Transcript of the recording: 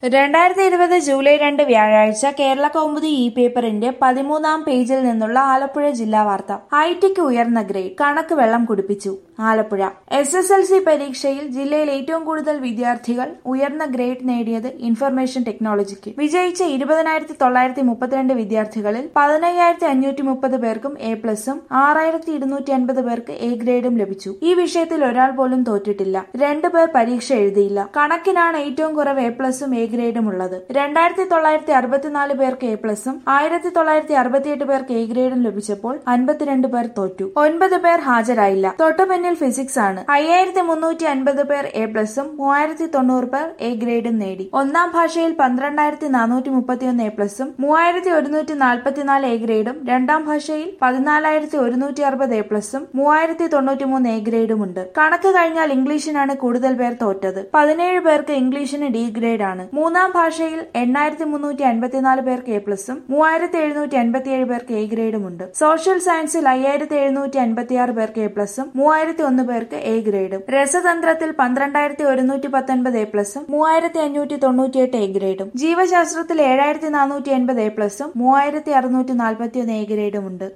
രണ്ടായിരത്തി ഇരുപത് ജൂലൈ രണ്ട് വ്യാഴാഴ്ച കേരള കൗമുദി ഇ പേപ്പറിന്റെ പതിമൂന്നാം പേജിൽ നിന്നുള്ള ആലപ്പുഴ ജില്ലാ വാർത്ത ഐടിക്ക് ഉയർന്ന ഗ്രേഡ് കണക്ക് വെള്ളം കുടിപ്പിച്ചു Alappuzha S S L C പരീക്ഷയിൽ ജില്ലയിൽ ഏറ്റവും കൂടുതൽ വിദ്യാർത്ഥികൾ ഉയർന്ന ഗ്രേഡ് നേടിയത് ഇൻഫർമേഷൻ ടെക്നോളജിക്ക് വിജയിച്ച ഇരുപതിനായിരത്തി തൊള്ളായിരത്തി മുപ്പത്തിരണ്ട് വിദ്യാർത്ഥികളിൽ പതിനയ്യായിരത്തി അഞ്ഞൂറ്റി മുപ്പത് പേർക്കും എ പ്ലസും ആറായിരത്തി ഇരുന്നൂറ്റി അൻപത് പേർക്ക് എ ഗ്രേഡും ലഭിച്ചു ഈ വിഷയത്തിൽ ഒരാൾ പോലും തോറ്റിട്ടില്ല രണ്ടു പേർ പരീക്ഷ എഴുതിയില്ല കണക്കിനാണ് ഏറ്റവും കുറവ് എ പ്ലസും എ ഗ്രേഡും ഉള്ളത് രണ്ടായിരത്തി തൊള്ളായിരത്തി അറുപത്തിനാല് പേർക്ക് എ പ്ലസും ആയിരത്തി തൊള്ളായിരത്തി അറുപത്തിയെട്ട് പേർക്ക് എ ഗ്രേഡും ലഭിച്ചപ്പോൾ അൻപത്തിരണ്ട് പേർ തോറ്റു ഒൻപത് പേർ ഹാജരായില്ല തൊട്ടുപിന്നിൽ ഫിസിക്സ് ആണ് അയ്യായിരത്തി മുന്നൂറ്റി അൻപത് പേർ എ പ്ലസും മൂവായിരത്തി തൊണ്ണൂറ് പേർ എ ഗ്രേഡും നേടി ഒന്നാം ഭാഷയിൽ പന്ത്രണ്ടായിരത്തി നാനൂറ്റി മുപ്പത്തിയൊന്ന് എ പ്ലസും മൂവായിരത്തി ഒരുന്നൂറ്റി നാൽപ്പത്തിനാല് എ ഗ്രേഡും രണ്ടാം ഭാഷയിൽ പതിനാലായിരത്തി ഒരുന്നൂറ്റി അറുപത് എ പ്ലസും മൂവായിരത്തി തൊണ്ണൂറ്റി മൂന്ന് എ ഗ്രേഡും ഉണ്ട് കണക്ക് കഴിഞ്ഞാൽ ഇംഗ്ലീഷിനാണ് കൂടുതൽ പേർ തോറ്റത് പതിനേഴ് പേർക്ക് ഇംഗ്ലീഷിന് ഡി ഗ്രേഡ് ആണ് മൂന്നാം ഭാഷയിൽ എണ്ണായിരത്തി മുന്നൂറ്റി അൻപത്തിനാല് പേർക്ക് എ പ്ലസും മൂവായിരത്തി എഴുന്നൂറ്റി അൻപത്തിയേഴ് പേർക്ക് എ ഗ്രേഡും ഉണ്ട് സോഷ്യൽ സയൻസിൽ അയ്യായിരത്തി എഴുന്നൂറ്റി അൻപത്തിയാറ് പേർക്ക് എ പ്ലസും മൂവായിരത്തി ഒന്ന് പേർക്ക് എ ഗ്രേഡും രസതന്ത്രത്തിൽ പന്ത്രണ്ടായിരത്തി ഒരുന്നൂറ്റി പത്തൊൻപത് എ പ്ലസും മൂവായിരത്തി അഞ്ഞൂറ്റി തൊണ്ണൂറ്റിയെട്ട് എ ഗ്രേഡും ജീവശാസ്ത്രത്തിൽ ഏഴായിരത്തി നാനൂറ്റി എൺപത് എ പ്ലസും മൂവായിരത്തി അറുന്നൂറ്റി നാൽപ്പത്തിയൊന്ന് എ ഗ്രേഡും ഉണ്ട്